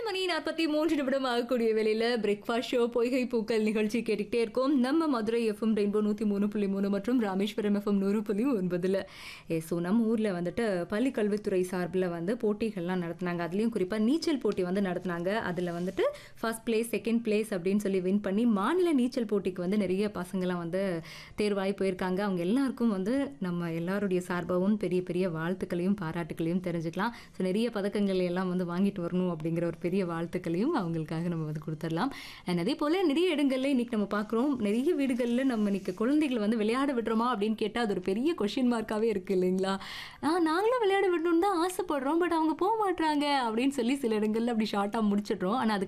மணி நாற்பத்தி மூன்று நிமிடம் ஆகக்கூடிய வேலையில பிரேக்ஃபாஸ்ட் ஷோ பொய்கை பூக்கள் நிகழ்ச்சி கேட்டுக்கிட்டே இருக்கோம் நம்ம மதுரை எஃப்எம் ரெயின்போ நூற்றி மூணு புள்ளி மூணு மற்றும் ராமேஸ்வரம் எஃப்எம் நூறு புள்ளி ஒன்பதுல ஏ ஸோ நம்ம ஊரில் வந்துட்டு பள்ளி கல்வித்துறை சார்பில் வந்து போட்டிகள்லாம் நடத்துனாங்க அதுலேயும் குறிப்பாக நீச்சல் போட்டி வந்து நடத்துனாங்க அதில் வந்துட்டு ஃபர்ஸ்ட் பிளேஸ் செகண்ட் பிளேஸ் அப்படின்னு சொல்லி வின் பண்ணி மாநில நீச்சல் போட்டிக்கு வந்து நிறைய பசங்களாம் வந்து தேர்வாகி போயிருக்காங்க அவங்க எல்லாருக்கும் வந்து நம்ம எல்லாருடைய சார்பாகவும் பெரிய பெரிய வாழ்த்துக்களையும் பாராட்டுக்களையும் தெரிஞ்சுக்கலாம் ஸோ நிறைய பதக்கங்கள் எல்லாம் வந்து வாங்கிட்டு வரணும் அப்படிங்கிற ஒரு பெரிய வாழ்த்துக்களையும் அவங்களுக்காக நம்ம வந்து கொடுத்துடலாம் அண்ட் அதே போல் நிறைய இடங்கள்ல இன்னைக்கு நம்ம பார்க்குறோம் நிறைய வீடுகளில் நம்ம இன்னைக்கு குழந்தைகளை வந்து விளையாட விடுறோமா அப்படின்னு கேட்டால் அது ஒரு பெரிய கொஷின் மார்க்காகவே இருக்குது இல்லைங்களா ஆ நாங்களும் விளையாட விடணும்னு தான் ஆசைப்படுறோம் பட் அவங்க போக மாட்றாங்க அப்படின்னு சொல்லி சில இடங்கள்ல அப்படி ஷார்ட்டாக முடிச்சிடுறோம் ஆனால் அதுக்கு